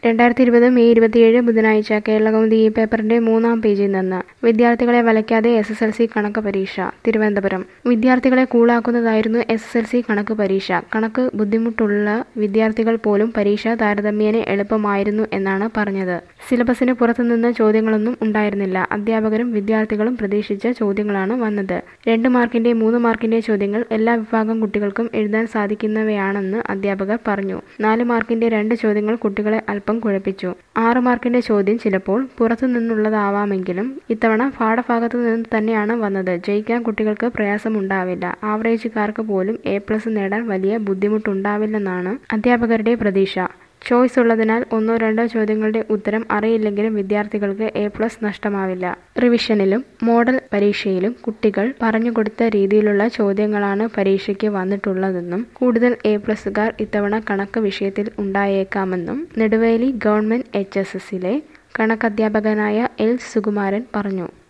രണ്ടായിരത്തി ഇരുപത് മെയ് ഇരുപത്തിയേഴ് ബുധനാഴ്ച കേരളകൗമുദി ഈ പേപ്പറിന്റെ മൂന്നാം പേജിൽ നിന്ന് വിദ്യാർത്ഥികളെ വലയ്ക്കാതെ എസ് എസ് എൽ സി കണക്ക് പരീക്ഷ തിരുവനന്തപുരം വിദ്യാർത്ഥികളെ കൂളാക്കുന്നതായിരുന്നു എസ് എസ് എൽ സി കണക്ക് പരീക്ഷ കണക്ക് ബുദ്ധിമുട്ടുള്ള വിദ്യാർത്ഥികൾ പോലും പരീക്ഷ താരതമ്യേന എളുപ്പമായിരുന്നു എന്നാണ് പറഞ്ഞത് സിലബസിന് പുറത്തുനിന്ന് ചോദ്യങ്ങളൊന്നും ഉണ്ടായിരുന്നില്ല അധ്യാപകരും വിദ്യാർത്ഥികളും പ്രതീക്ഷിച്ച ചോദ്യങ്ങളാണ് വന്നത് രണ്ട് മാർക്കിന്റെ മൂന്ന് മാർക്കിന്റെ ചോദ്യങ്ങൾ എല്ലാ വിഭാഗം കുട്ടികൾക്കും എഴുതാൻ സാധിക്കുന്നവയാണെന്ന് അധ്യാപകർ പറഞ്ഞു നാല് മാർക്കിന്റെ രണ്ട് ചോദ്യങ്ങൾ കുട്ടികളെ അല്പം കുഴപ്പിച്ചു ആറ് മാർക്കിന്റെ ചോദ്യം ചിലപ്പോൾ പുറത്തു നിന്നുള്ളതാവാമെങ്കിലും ഇത്തവണ പാഠഭാഗത്തു നിന്ന് തന്നെയാണ് വന്നത് ജയിക്കാൻ കുട്ടികൾക്ക് പ്രയാസമുണ്ടാവില്ല ആവറേജുകാർക്ക് പോലും എ പ്ലസ് നേടാൻ വലിയ ബുദ്ധിമുട്ടുണ്ടാവില്ലെന്നാണ് അധ്യാപകരുടെ പ്രതീക്ഷ ചോയ്സ് ഉള്ളതിനാൽ ഒന്നോ രണ്ടോ ചോദ്യങ്ങളുടെ ഉത്തരം അറിയില്ലെങ്കിലും വിദ്യാർത്ഥികൾക്ക് എ പ്ലസ് നഷ്ടമാവില്ല റിവിഷനിലും മോഡൽ പരീക്ഷയിലും കുട്ടികൾ പറഞ്ഞുകൊടുത്ത രീതിയിലുള്ള ചോദ്യങ്ങളാണ് പരീക്ഷയ്ക്ക് വന്നിട്ടുള്ളതെന്നും കൂടുതൽ എ പ്ലസുകാർ ഇത്തവണ കണക്ക് വിഷയത്തിൽ ഉണ്ടായേക്കാമെന്നും നെടുവേലി ഗവൺമെന്റ് എച്ച് എസ് എസിലെ കണക്കധ്യാപകനായ എൽ സുകുമാരൻ പറഞ്ഞു